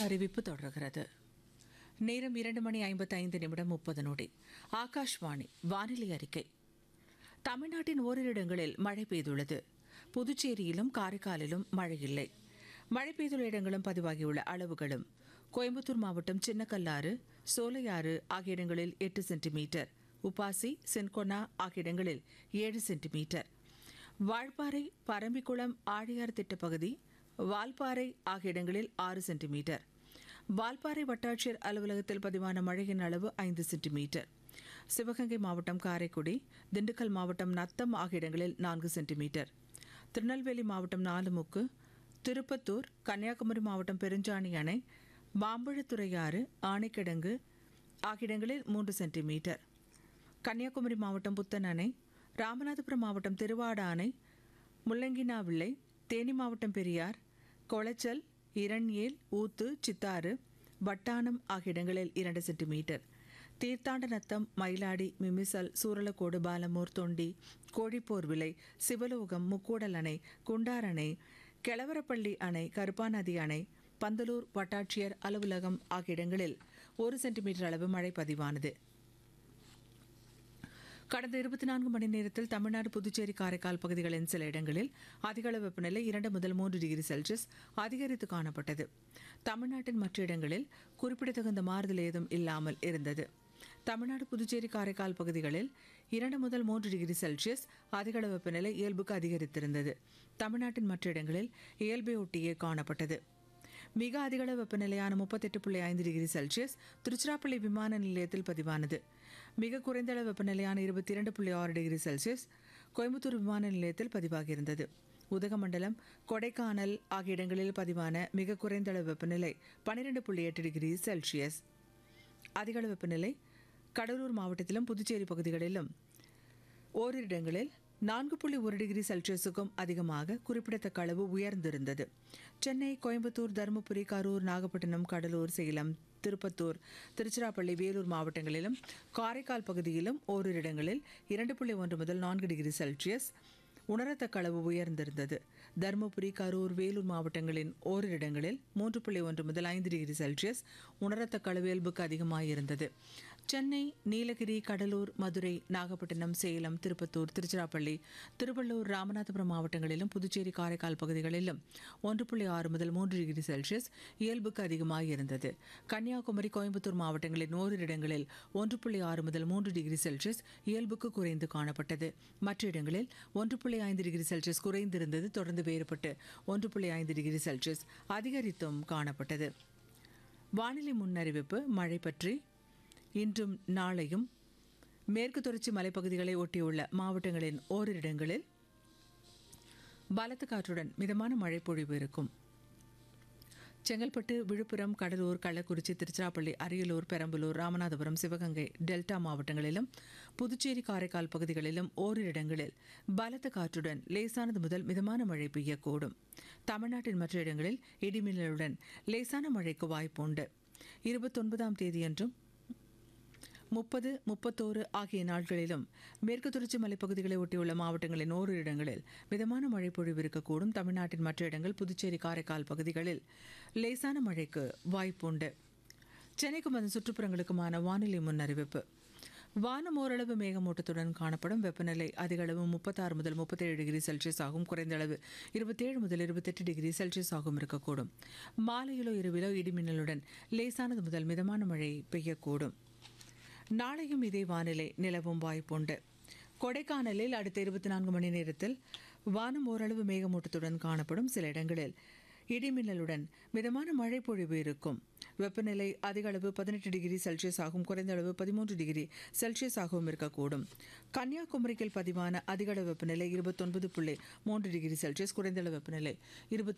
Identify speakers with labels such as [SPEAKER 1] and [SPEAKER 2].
[SPEAKER 1] அறிவிப்பு தொடர்கிறது நேரம் இரண்டு மணி ஐம்பத்தைந்து நிமிடம் முப்பது நொடி ஆகாஷ்வாணி வானிலை அறிக்கை தமிழ்நாட்டின் ஓரிரு இடங்களில் மழை பெய்துள்ளது புதுச்சேரியிலும் காரைக்காலிலும் மழை இல்லை மழை பெய்துள்ள இடங்களும் பதிவாகியுள்ள அளவுகளும் கோயம்புத்தூர் மாவட்டம் சின்னக்கல்லாறு சோலையாறு ஆகிய இடங்களில் எட்டு சென்டிமீட்டர் உப்பாசி சென்கொனா ஆகிய இடங்களில் ஏழு சென்டிமீட்டர் வால்பாறை பரம்பிக்குளம் ஆழியார் திட்டப்பகுதி வால்பாறை ஆகிய இடங்களில் ஆறு சென்டிமீட்டர் வால்பாறை வட்டாட்சியர் அலுவலகத்தில் பதிவான மழையின் அளவு ஐந்து சென்டிமீட்டர் சிவகங்கை மாவட்டம் காரைக்குடி திண்டுக்கல் மாவட்டம் நத்தம் ஆகிய இடங்களில் நான்கு சென்டிமீட்டர் திருநெல்வேலி மாவட்டம் நாலுமுக்கு திருப்பத்தூர் கன்னியாகுமரி மாவட்டம் பெருஞ்சாணி அணை மாம்பழத்துறையாறு ஆணைக்கிடங்கு ஆகிய இடங்களில் மூன்று சென்டிமீட்டர் கன்னியாகுமரி மாவட்டம் புத்தன் அணை ராமநாதபுரம் மாவட்டம் திருவாட அணை முள்ளங்கினாவிள்ளை தேனி மாவட்டம் பெரியார் கொளச்சல் இரண்யேல் ஊத்து சித்தாறு வட்டானம் ஆகிய இடங்களில் இரண்டு சென்டிமீட்டர் தீர்த்தாண்ட நத்தம் மயிலாடி மிமிசல் சூரலக்கோடு பாலமூர் தொண்டி கோழிப்போர் விலை சிவலோகம் முக்கூடல் அணை குண்டார் அணை கெளவரப்பள்ளி அணை கருப்பாநதி அணை பந்தலூர் வட்டாட்சியர் அலுவலகம் ஆகிய இடங்களில் ஒரு சென்டிமீட்டர் அளவு மழை பதிவானது கடந்த இருபத்தி நான்கு மணி நேரத்தில் தமிழ்நாடு புதுச்சேரி காரைக்கால் பகுதிகளின் சில இடங்களில் அதிகளவு வெப்பநிலை இரண்டு முதல் மூன்று டிகிரி செல்சியஸ் அதிகரித்து காணப்பட்டது தமிழ்நாட்டின் மற்ற இடங்களில் குறிப்பிடத்தகுந்த மாறுதல் ஏதும் இல்லாமல் இருந்தது தமிழ்நாடு புதுச்சேரி காரைக்கால் பகுதிகளில் இரண்டு முதல் மூன்று டிகிரி செல்சியஸ் அதிகளவு வெப்பநிலை இயல்புக்கு அதிகரித்திருந்தது தமிழ்நாட்டின் மற்ற இடங்களில் இயல்பை ஒட்டியே காணப்பட்டது மிக அதிகளவு வெப்பநிலையான முப்பத்தெட்டு புள்ளி ஐந்து டிகிரி செல்சியஸ் திருச்சிராப்பள்ளி விமான நிலையத்தில் பதிவானது மிக குறைந்த அளவு வெப்பநிலையான இருபத்தி இரண்டு புள்ளி ஆறு டிகிரி செல்சியஸ் கோயம்புத்தூர் விமான நிலையத்தில் பதிவாகியிருந்தது உதகமண்டலம் கொடைக்கானல் ஆகிய இடங்களில் பதிவான மிக குறைந்த அளவு வெப்பநிலை பன்னிரெண்டு புள்ளி எட்டு டிகிரி செல்சியஸ் அதிகளவு வெப்பநிலை கடலூர் மாவட்டத்திலும் புதுச்சேரி பகுதிகளிலும் ஓரிரு இடங்களில் நான்கு புள்ளி ஒரு டிகிரி செல்சியஸுக்கும் அதிகமாக குறிப்பிடத்தக்க அளவு உயர்ந்திருந்தது சென்னை கோயம்புத்தூர் தருமபுரி கரூர் நாகப்பட்டினம் கடலூர் சேலம் திருப்பத்தூர் திருச்சிராப்பள்ளி வேலூர் மாவட்டங்களிலும் காரைக்கால் பகுதியிலும் ஓரிரு இடங்களில் இரண்டு புள்ளி ஒன்று முதல் நான்கு டிகிரி செல்சியஸ் உணரத்தக்க அளவு உயர்ந்திருந்தது தருமபுரி கரூர் வேலூர் மாவட்டங்களின் ஓரிரு இடங்களில் மூன்று புள்ளி ஒன்று முதல் ஐந்து டிகிரி செல்சியஸ் உணரத்தக்க அளவு இயல்புக்கு அதிகமாயிருந்தது சென்னை நீலகிரி கடலூர் மதுரை நாகப்பட்டினம் சேலம் திருப்பத்தூர் திருச்சிராப்பள்ளி திருவள்ளூர் ராமநாதபுரம் மாவட்டங்களிலும் புதுச்சேரி காரைக்கால் பகுதிகளிலும் ஒன்று புள்ளி ஆறு முதல் மூன்று டிகிரி செல்சியஸ் இயல்புக்கு அதிகமாக இருந்தது கன்னியாகுமரி கோயம்புத்தூர் மாவட்டங்களின் ஓரிரு இடங்களில் ஒன்று புள்ளி ஆறு முதல் மூன்று டிகிரி செல்சியஸ் இயல்புக்கு குறைந்து காணப்பட்டது மற்ற இடங்களில் ஒன்று புள்ளி ஐந்து டிகிரி செல்சியஸ் குறைந்திருந்தது தொடர்ந்து வேறுபட்டு ஒன்று புள்ளி ஐந்து டிகிரி செல்சியஸ் அதிகரித்தும் காணப்பட்டது வானிலை முன்னறிவிப்பு மழை பற்றி இன்றும் நாளையும் மேற்கு தொடர்ச்சி மலைப்பகுதிகளை ஒட்டியுள்ள மாவட்டங்களின் ஓரிரு இடங்களில் பலத்த காற்றுடன் மிதமான மழை பொழிவு இருக்கும் செங்கல்பட்டு விழுப்புரம் கடலூர் கள்ளக்குறிச்சி திருச்சிராப்பள்ளி அரியலூர் பெரம்பலூர் ராமநாதபுரம் சிவகங்கை டெல்டா மாவட்டங்களிலும் புதுச்சேரி காரைக்கால் பகுதிகளிலும் ஓரிரு இடங்களில் பலத்த காற்றுடன் லேசானது முதல் மிதமான மழை பெய்யக்கூடும் தமிழ்நாட்டின் மற்ற இடங்களில் இடிமின்னலுடன் லேசான மழைக்கு வாய்ப்புண்டு இருபத்தொன்பதாம் தேதியன்றும் முப்பது முப்பத்தோரு ஆகிய நாட்களிலும் மேற்கு தொடர்ச்சி மலைப்பகுதிகளை ஒட்டியுள்ள மாவட்டங்களின் ஓரிரு இடங்களில் மிதமான மழை பொழிவு இருக்கக்கூடும் தமிழ்நாட்டின் மற்ற இடங்கள் புதுச்சேரி காரைக்கால் பகுதிகளில் லேசான மழைக்கு வாய்ப்புண்டு சென்னைக்கும் அதன் சுற்றுப்புறங்களுக்குமான வானிலை முன்னறிவிப்பு வானம் ஓரளவு மேகமூட்டத்துடன் காணப்படும் வெப்பநிலை அதிக அளவு முப்பத்தாறு முதல் முப்பத்தேழு டிகிரி செல்சியஸ் ஆகும் குறைந்த அளவு இருபத்தேழு முதல் இருபத்தெட்டு டிகிரி செல்சியஸ் ஆகும் இருக்கக்கூடும் மாலையிலோ இரவிலோ இடிமின்னலுடன் லேசானது முதல் மிதமான மழை பெய்யக்கூடும் நாளையும் இதே வானிலை நிலவும் வாய்ப்புண்டு கொடைக்கானலில் அடுத்த இருபத்தி நான்கு மணி நேரத்தில் வானம் ஓரளவு மேகமூட்டத்துடன் காணப்படும் சில இடங்களில் இடிமின்னலுடன் மிதமான மழை பொழிவு இருக்கும் வெப்பநிலை அதிக அளவு பதினெட்டு டிகிரி செல்சியஸ் ஆகும் குறைந்த அளவு பதிமூன்று டிகிரி செல்சியஸ் ஆகவும் இருக்கக்கூடும் கன்னியாகுமரியில் பதிவான அதிக அளவு வெப்பநிலை இருபத்தொன்பது புள்ளி மூன்று டிகிரி செல்சியஸ் குறைந்த அளவு வெப்பநிலை இருபத்தி